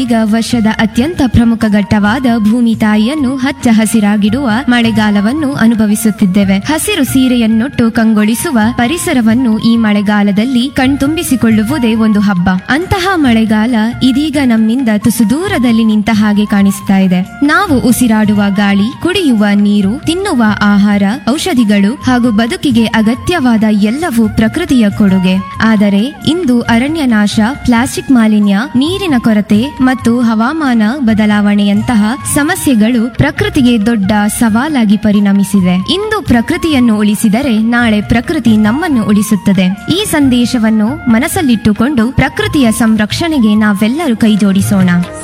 ನಾವೀಗ ವರ್ಷದ ಅತ್ಯಂತ ಪ್ರಮುಖ ಘಟ್ಟವಾದ ಭೂಮಿ ತಾಯಿಯನ್ನು ಹಚ್ಚ ಹಸಿರಾಗಿಡುವ ಮಳೆಗಾಲವನ್ನು ಅನುಭವಿಸುತ್ತಿದ್ದೇವೆ ಹಸಿರು ಸೀರೆಯನ್ನೊಟ್ಟು ಕಂಗೊಳಿಸುವ ಪರಿಸರವನ್ನು ಈ ಮಳೆಗಾಲದಲ್ಲಿ ಕಣ್ತುಂಬಿಸಿಕೊಳ್ಳುವುದೇ ಒಂದು ಹಬ್ಬ ಅಂತಹ ಮಳೆಗಾಲ ಇದೀಗ ನಮ್ಮಿಂದ ತುಸು ದೂರದಲ್ಲಿ ನಿಂತ ಹಾಗೆ ಕಾಣಿಸ್ತಾ ಇದೆ ನಾವು ಉಸಿರಾಡುವ ಗಾಳಿ ಕುಡಿಯುವ ನೀರು ತಿನ್ನುವ ಆಹಾರ ಔಷಧಿಗಳು ಹಾಗೂ ಬದುಕಿಗೆ ಅಗತ್ಯವಾದ ಎಲ್ಲವೂ ಪ್ರಕೃತಿಯ ಕೊಡುಗೆ ಆದರೆ ಇಂದು ಅರಣ್ಯ ನಾಶ ಪ್ಲಾಸ್ಟಿಕ್ ಮಾಲಿನ್ಯ ನೀರಿನ ಕೊರತೆ ಮತ್ತು ಹವಾಮಾನ ಬದಲಾವಣೆಯಂತಹ ಸಮಸ್ಯೆಗಳು ಪ್ರಕೃತಿಗೆ ದೊಡ್ಡ ಸವಾಲಾಗಿ ಪರಿಣಮಿಸಿದೆ ಇಂದು ಪ್ರಕೃತಿಯನ್ನು ಉಳಿಸಿದರೆ ನಾಳೆ ಪ್ರಕೃತಿ ನಮ್ಮನ್ನು ಉಳಿಸುತ್ತದೆ ಈ ಸಂದೇಶವನ್ನು ಮನಸ್ಸಲ್ಲಿಟ್ಟುಕೊಂಡು ಪ್ರಕೃತಿಯ ಸಂರಕ್ಷಣೆಗೆ ನಾವೆಲ್ಲರೂ ಕೈಜೋಡಿಸೋಣ